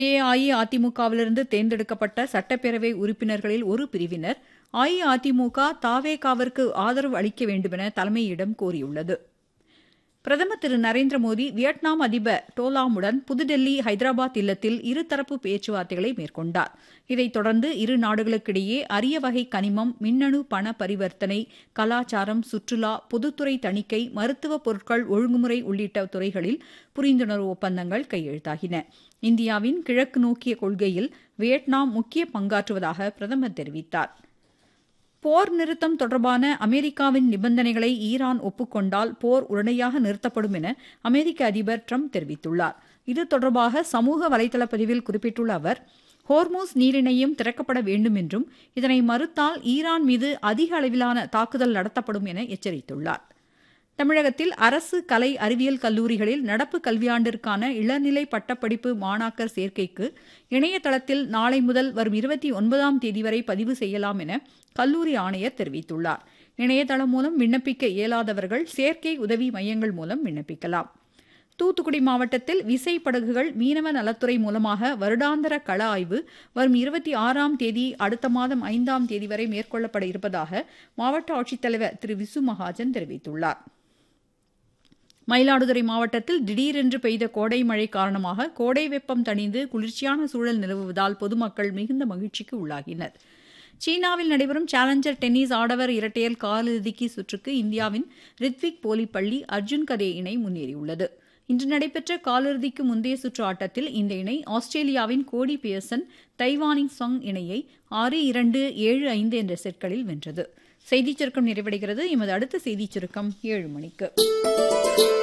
அஇஅதிமுகவிலிருந்து தேர்ந்தெடுக்கப்பட்ட சட்டப்பேரவை உறுப்பினர்களில் ஒரு பிரிவினர் அஇஅதிமுக தாவேகாவிற்கு ஆதரவு அளிக்க வேண்டுமென தலைமையிடம் கோரியுள்ளது பிரதமர் திரு நரேந்திர மோடி வியட்நாம் அதிபர் டோலாமுடன் புதுடெல்லி ஹைதராபாத் இல்லத்தில் இருதரப்பு பேச்சுவார்த்தைகளை மேற்கொண்டார் இதைத் தொடர்ந்து இரு நாடுகளுக்கிடையே அரிய வகை கனிமம் மின்னணு பண பரிவர்த்தனை கலாச்சாரம் சுற்றுலா பொதுத்துறை தணிக்கை மருத்துவப் பொருட்கள் ஒழுங்குமுறை உள்ளிட்ட துறைகளில் புரிந்துணர்வு ஒப்பந்தங்கள் கையெழுத்தாகின இந்தியாவின் கிழக்கு நோக்கிய கொள்கையில் வியட்நாம் முக்கிய பங்காற்றுவதாக பிரதமர் தெரிவித்தார் போர் நிறுத்தம் தொடர்பான அமெரிக்காவின் நிபந்தனைகளை ஈரான் ஒப்புக்கொண்டால் போர் உடனடியாக நிறுத்தப்படும் என அமெரிக்க அதிபர் ட்ரம்ப் தெரிவித்துள்ளார் இது தொடர்பாக சமூக வலைதள பதிவில் குறிப்பிட்டுள்ள அவர் ஹோர்மூஸ் நீரிணையும் திறக்கப்பட வேண்டும் என்றும் இதனை மறுத்தால் ஈரான் மீது அதிக அளவிலான தாக்குதல் நடத்தப்படும் என எச்சரித்துள்ளார் தமிழகத்தில் அரசு கலை அறிவியல் கல்லூரிகளில் நடப்பு கல்வியாண்டிற்கான இளநிலை பட்டப்படிப்பு மாணாக்கர் சேர்க்கைக்கு இணையதளத்தில் நாளை முதல் வரும் இருபத்தி ஒன்பதாம் தேதி வரை பதிவு செய்யலாம் என கல்லூரி ஆணையர் தெரிவித்துள்ளார் இணையதளம் மூலம் விண்ணப்பிக்க இயலாதவர்கள் சேர்க்கை உதவி மையங்கள் மூலம் விண்ணப்பிக்கலாம் தூத்துக்குடி மாவட்டத்தில் விசை படகுகள் மீனவ நலத்துறை மூலமாக வருடாந்திர கள ஆய்வு வரும் இருபத்தி ஆறாம் தேதி அடுத்த மாதம் ஐந்தாம் தேதி வரை மேற்கொள்ளப்பட இருப்பதாக மாவட்ட ஆட்சித்தலைவர் திரு விசு மகாஜன் தெரிவித்துள்ளார் மயிலாடுதுறை மாவட்டத்தில் திடீரென்று பெய்த கோடை மழை காரணமாக கோடை வெப்பம் தணிந்து குளிர்ச்சியான சூழல் நிலவுவதால் பொதுமக்கள் மிகுந்த மகிழ்ச்சிக்கு உள்ளாகினர் சீனாவில் நடைபெறும் சேலஞ்சர் டென்னிஸ் ஆடவர் இரட்டையர் காலிறுதிக்கு சுற்றுக்கு இந்தியாவின் ரித்விக் போலிப்பள்ளி அர்ஜுன் கதே இணை முன்னேறியுள்ளது இன்று நடைபெற்ற காலிறுதிக்கு முந்தைய சுற்று ஆட்டத்தில் இந்த இணை ஆஸ்திரேலியாவின் கோடி பியர்சன் தைவானின் சொங் இணையை ஆறு இரண்டு ஏழு ஐந்து என்ற செட்களில் வென்றது செய்திச் சுருக்கம் நிறைவடைகிறது எமது அடுத்த செய்திச் சுருக்கம் ஏழு மணிக்கு